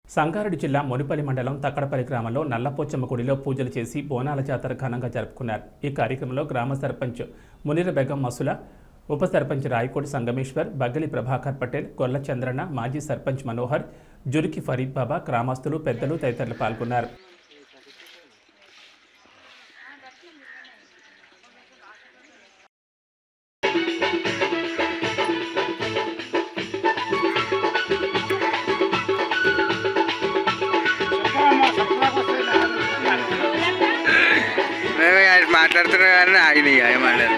సంగారెడ్డి జిల్లా మునిపల్లి మండలం తక్కడపల్లి గ్రామంలో నల్లపోచమ్మ గుడిలో పూజలు చేసి బోనాల జాతర ఘనంగా జరుపుకున్నారు ఈ కార్యక్రమంలో గ్రామ సర్పంచ్ మునీర బెగం మసుల ఉప సర్పంచ్ రాయకోటి సంగమేశ్వర్ బగ్గలి ప్రభాకర్ పటేల్ గొల్ల చంద్రన్న మాజీ సర్పంచ్ మనోహర్ జురికి ఫరీద్ బాబా గ్రామస్తులు పెద్దలు తదితరులు పాల్గొన్నారు మేమే అది మాట్లాడుతున్నాం కానీ ఆగినాయి ఏమన్నారు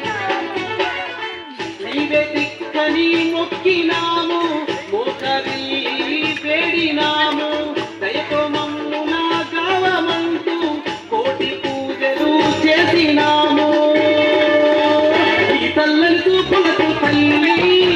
నీవే దిక్కని మొక్కినాము మోకరి వేడినాము దయతో మమ్ము నా గావమంటూ కోటి పూజలు చేసినాము ఈ తల్లని చూపులకు తల్లి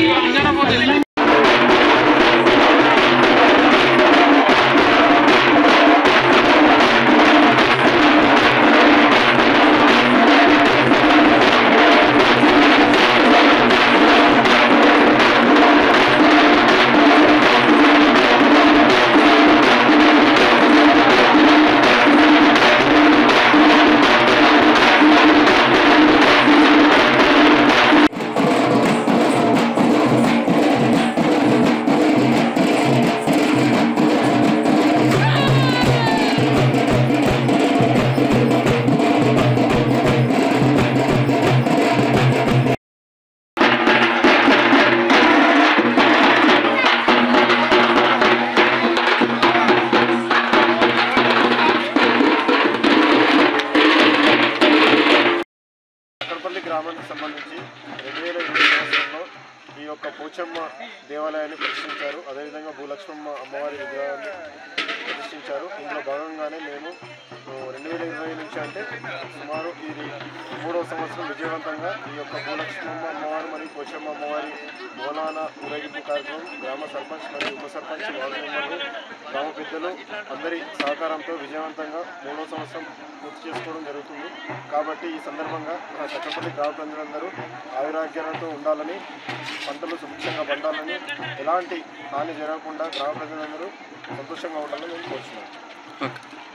అక్కడపల్లి గ్రామానికి సంబంధించి రెండు వేల ఇరవై సంవత్సరంలో ఈ యొక్క పోచమ్మ దేవాలయాన్ని ప్రతిష్ఠించారు అదేవిధంగా భూలక్ష్మమ్మ అమ్మవారి విగ్రహాన్ని ప్రతిష్ఠించారు ఇందులో భాగంగానే మేము రెండు వేల ఇరవై నుంచి అంటే సుమారు ఇది మూడవ సంవత్సరం విజయవంతంగా ఈ యొక్క భూలక్ష్మమ్మ అమ్మవారు మరియు పోచమ్మ అమ్మవారి బోనాన ఊరేగింపు కార్యక్రమం గ్రామ సర్పంచ్ మరియు ఉప సర్పంచ్ వార్డు మెంబర్లు గ్రామ పెద్దలు అందరి సహకారంతో విజయవంతంగా మూడవ సంవత్సరం పూర్తి చేసుకోవడం జరుగుతుంది కాబట్టి ఈ సందర్భంగా మన చక్కపల్లి గ్రామ ప్రజలందరూ ఆయురాగ్యాలతో ఉండాలని పంటలు సుభిక్షంగా పండాలని ఎలాంటి హాని జరగకుండా గ్రామ ప్రజలందరూ సంతోషంగా ఉండాలని మేము కోరుతున్నాం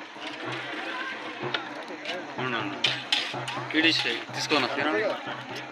ఓకే అవునవును కీడిస్ తీసుకోనా